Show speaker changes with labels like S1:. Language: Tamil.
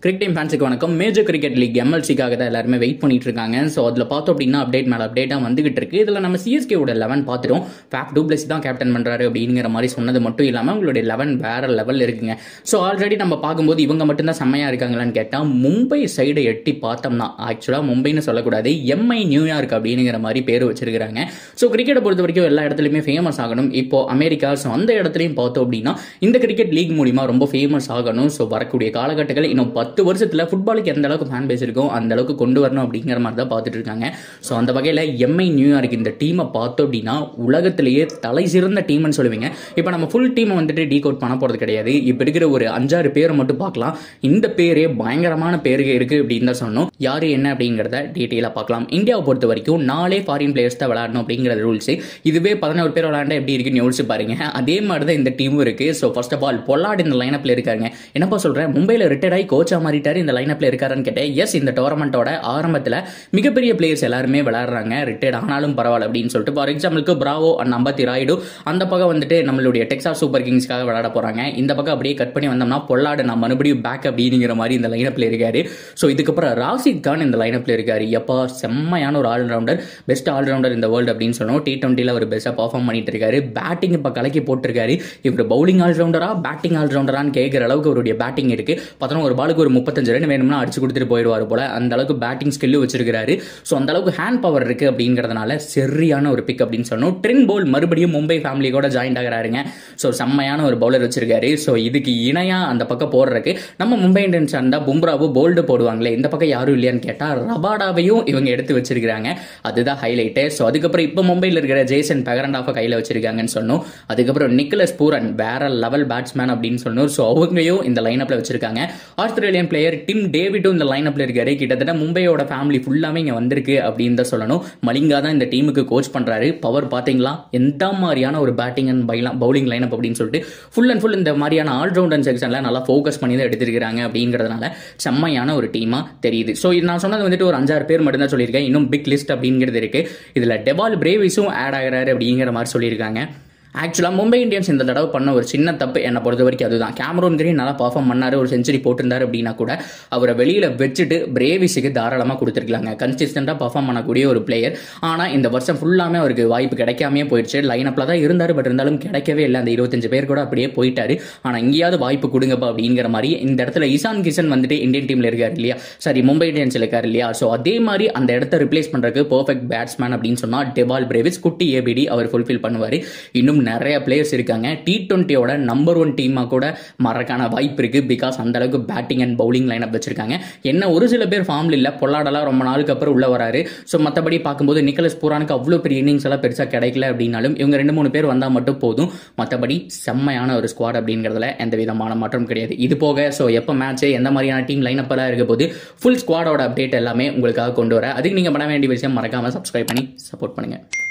S1: கிரிக் டைம் ஃபேன்ஸுக்கு வணக்கம் மேஜர் கிரிக்கெட் லீக் எம்எல்சிக்காக தான் எல்லாருமே வெயிட் பண்ணிட்டு இருக்காங்க ஸோ அதில் பார்த்தோம் அப்படின்னா அப்டேட் மேலே அப்டேட்டாக வந்துகிட்டு இருக்கு இதில் நம்ம சிஎஸ்கேவோட லெவன் பார்த்துட்டோம் ஃபேப் டூப்ளசி தான் கேப்டன் பண்ணுறாரு அப்படிங்கிற மாதிரி சொன்னது மட்டும் இல்லாமல் உங்களுடைய லெவன் வேற லெவல் இருக்குங்க ஸோ ஆல்ரெடி நம்ம பார்க்கும்போது இவங்க மட்டும்தான் செம்மையாக இருக்காங்களான்னு கேட்டால் மும்பை சைடை எட்டி பார்த்தோம்னா ஆக்சுவலாக மும்பைன்னு சொல்லக்கூடாது எம்ஐ நியூயார்க் அப்படிங்கிற மாதிரி பேர் வச்சிருக்காங்க ஸோ கிரிக்கெட்டை பொறுத்த வரைக்கும் எல்லா இடத்துலையுமே ஃபேமஸ் ஆகணும் இப்போ அமெரிக்கா ஸோ அந்த இடத்துலையும் பார்த்தோம் அப்படின்னா இந்த கிரிக்கெட் லீக் மூலிமா ரொம்ப ஃபேமஸ் ஆகணும் ஸோ வரக்கூடிய காலகட்டங்கள் இன்னும் பத்து வருஷத்தில் ஃபுட்பாலுக்கு எந்த அளவுக்கு ஃபேன் பேஸ் இருக்கோ அந்த அளவுக்கு கொண்டு வரணும் அப்படிங்கிற மாதிரி தான் பார்த்துட்டு இருக்காங்க ஸோ அந்த வகையில் எம்ஐ நியூயார்க் இந்த டீமை பார்த்தோம் அப்படின்னா உலகத்திலேயே தலை சிறந்த டீம்னு சொல்லுவீங்க இப்போ நம்ம ஃபுல் டீமை வந்துட்டு டீ கோட் பண்ண போகிறது கிடையாது இப்போ இருக்கிற ஒரு அஞ்சாறு பேரை மட்டும் பார்க்கலாம் இந்த பேரே பயங்கரமான பேருக்கு இருக்கு அப்படின்னு தான் சொன்னோம் யாரு என்ன அப்படிங்கிறத டீட்டெயிலாக பார்க்கலாம் இந்தியாவை பொறுத்த வரைக்கும் நாலே ஃபாரின் பிளேயர்ஸ் தான் விளையாடணும் அப்படிங்கிற ரூல்ஸ் இதுவே பதினோரு பேர் விளையாண்டா எப்படி இருக்குன்னு யோசிச்சு பாருங்க அதே மாதிரி தான் இந்த டீமும் இருக்கு so first of all Pollard இந்த லைனப்ல இருக்காங்க என்னப்பா சொல்றேன் மும்பையில் ரிட்டையர் ஆகி கோச்சா மாறிட்டாரு இந்த லைனப்ல இருக்காருன்னு கேட்டேன் எஸ் இந்த டோர்னமெண்ட்டோட ஆரம்பத்தில் மிகப்பெரிய பிளேயர்ஸ் எல்லாருமே விளையாடுறாங்க ரிட்டையர்ட் ஆனாலும் பரவாயில்ல அப்படின்னு சொல்லிட்டு ஃபார் எக்ஸாம்பிளுக்கு பிராவோ அண்ட் அம்பத்தி ராயுடு அந்த பக்கம் வந்துட்டு நம்மளுடைய டெக்ஸாஸ் சூப்பர் கிங்ஸ்க்காக விளையாட போறாங்க இந்த பக்கம் அப்படியே கட் பண்ணி வந்தோம்னா பொல்லாடு நான் மறுபடியும் பேக் அப்படிங்கிற மாதிரி இந்த லைனப்ல இருக்காரு ஸோ இதுக்கப்புறம் ராசித் கான் இந்த லைனப்ல இருக்காரு எப்பா செம்மையான ஒரு ஆல்ரவுண்டர் பெஸ்ட் ஆல்ரவுண்டர் இந்த வேர்ல்டு அப்படின்னு சொன்னோம் டி டுவெண்ட்டியில் அவர் பெஸ்ட்டாக பர்ஃபார்ம் பண்ணிட்டு இருக்காரு பேட்டிங் இப்போ கலக்கி போட்டிருக்காரு இவர் பவுலிங் ஆல்ரவுண்டரா பேட்டிங் ஆல்ரவுண்டரான்னு கேட்குற அளவுக்கு அவருடைய பேட்டிங் இருக்கு பார்த்தோன்னா ஒரு பாலுக்கு ஒரு முப்பத்தஞ்சு ரன் வேணும்னா அடிச்சு கொடுத்துட்டு போயிடுவார் போல அந்த அளவுக்கு பேட்டிங் ஸ்கில்லு வச்சிருக்காரு ஸோ அந்த அளவுக்கு ஹேண்ட் பவர் இருக்கு அப்படிங்கிறதுனால சரியான ஒரு பிக் அப்படின்னு சொன்னோம் ட்ரின் போல் மறுபடியும் மும்பை ஃபேமிலி கூட ஜாயின் ஆகிறாருங்க ஸோ செம்மையான ஒரு பவுலர் வச்சிருக்காரு ஸோ இதுக்கு இணையா அந்த பக்கம் போடுறதுக்கு நம்ம மும்பை இந்தியன்ஸ் அந்த பும்ராவு போல்டு போடுவாங்களே இந்த பக்கம் யாரும் இல்லையான்னு கேட்டால் ரபாடாவையும் இவங்க எடுத்து வச்சிருக்காங்க அதுதான் ஹைலைட்டு ஸோ அதுக்கப்புறம் இப்போ மும்பையில் இருக்கிற ஜேசன் பெகரண்டாஃபை கையில் வச்சிருக்காங்கன்னு சொன்னோம் அதுக்கப்புறம் நிக்கலஸ் பூரன் வேற லெவல் பேட்ஸ்மேன் அப்படின்னு சொன்னோம் ஸோ அவங்களையும் இந்த லைனப்ல வச்சிருக்காங்க ஆஸ்திரேலியன் பிளேயர் டிம் டேவிடும் இந்த லைனப்ல இருக்காரு கிட்டத்தட்ட மும்பையோட ஃபேமிலி ஃபுல்லாமே இங்க வந்திருக்கு அப்படின்னு தான் சொல்லணும் மலிங்கா தான் இந்த டீமுக்கு கோச் பண்றாரு பவர் பாத்தீங்களா எந்த மாதிரியான ஒரு பேட்டிங் அண்ட் பவுலிங் லைனப் அப்படின்னு சொல்லிட்டு ஃபுல் அண்ட் ஃபுல் இந்த மாதிரியான ஆல்ரவுண்டர் செக்ஷன்ல நல்லா ஃபோக்கஸ் பண்ணி தான் எடுத்திருக்காங்க அப்படிங்கிறதுனால செம்மையான ஒரு டீமா தெரியுது ஸோ இது நான் சொன்னது வந்துட்டு ஒரு அஞ்சாறு பேர் மட்டும் தான் சொல்லியிருக்கேன் இன்னும் பிக் லிஸ்ட் அப்படிங்கிறது இருக்கு இதுல டெபால் பிரேவிஸும் ஆட் ஆகிறாரு அப்படிங்கிற மாதிரி சொல்லியிருக்காங்க ஆக்சுவலாக மும்பை இந்தியன்ஸ் இந்த தடவை பண்ண ஒரு சின்ன தப்பு என்னை பொறுத்த வரைக்கும் அதுதான் கேமரோன் கிரீன் நல்லா பர்ஃபார்ம் பண்ணாரு ஒரு செஞ்சுரி போட்டிருந்தாரு அப்படின்னா கூட அவரை வெளியில் வச்சுட்டு பிரேவிஸுக்கு தாராளமாக கொடுத்துருக்கலாங்க கன்சிஸ்டண்டாக பர்ஃபார்ம் பண்ணக்கூடிய ஒரு பிளேயர் ஆனால் இந்த வருஷம் ஃபுல்லாமே அவருக்கு வாய்ப்பு கிடைக்காமே போயிடுச்சு லைனப்பில் தான் இருந்தார் பட் இருந்தாலும் கிடைக்கவே இல்லை அந்த இருபத்தஞ்சு பேர் கூட அப்படியே போயிட்டாரு ஆனால் எங்கேயாவது வாய்ப்பு கொடுங்கப்பா அப்படிங்கிற மாதிரி இந்த இடத்துல இசான் கிஷன் வந்துட்டு இந்தியன் டீமில் இருக்காரு இல்லையா சரி மும்பை இந்தியன்ஸில் இருக்காரு இல்லையா ஸோ அதே மாதிரி அந்த இடத்த ரிப்ளேஸ் பண்ணுறதுக்கு பர்ஃபெக்ட் பேட்ஸ்மேன் அப்படின்னு சொன்னால் டெபால் பிரேவிஸ் குட்டி ஏபிடி அவர் ஃபுல்ஃபில் பண்ணுவார் இன்னும் நிறைய பிளேயர்ஸ் இருக்காங்க டி டுவெண்ட்டியோட நம்பர் ஒன் டீமாக கூட மறக்கான வாய்ப்பு இருக்கு பிகாஸ் அந்த அளவுக்கு பேட்டிங் அண்ட் பவுலிங் லைனப் வச்சிருக்காங்க என்ன ஒரு சில பேர் ஃபார்ம்ல இல்லை பொல்லாடலாம் ரொம்ப நாளுக்கு அப்புறம் உள்ள வராரு ஸோ மற்றபடி பார்க்கும்போது நிக்கலஸ் பூரானுக்கு அவ்வளோ பெரிய இன்னிங்ஸ் எல்லாம் பெருசாக கிடைக்கல அப்படின்னாலும் இவங்க ரெண்டு மூணு பேர் வந்தால் மட்டும் போதும் மற்றபடி செம்மையான ஒரு ஸ்குவாட் அப்படிங்கிறதுல எந்த விதமான மாற்றம் கிடையாது இது போக ஸோ எப்போ மேட்ச் எந்த மாதிரியான டீம் லைனப் எல்லாம் இருக்க போது ஃபுல் ஸ்குவாடோட அப்டேட் எல்லாமே உங்களுக்காக கொண்டு வர அதுக்கு நீங்கள் பண்ண வேண்டிய விஷயம் மறக்காம சப்ஸ்கிரைப் பண்ணி சப்போர்ட் பண்ணுங்க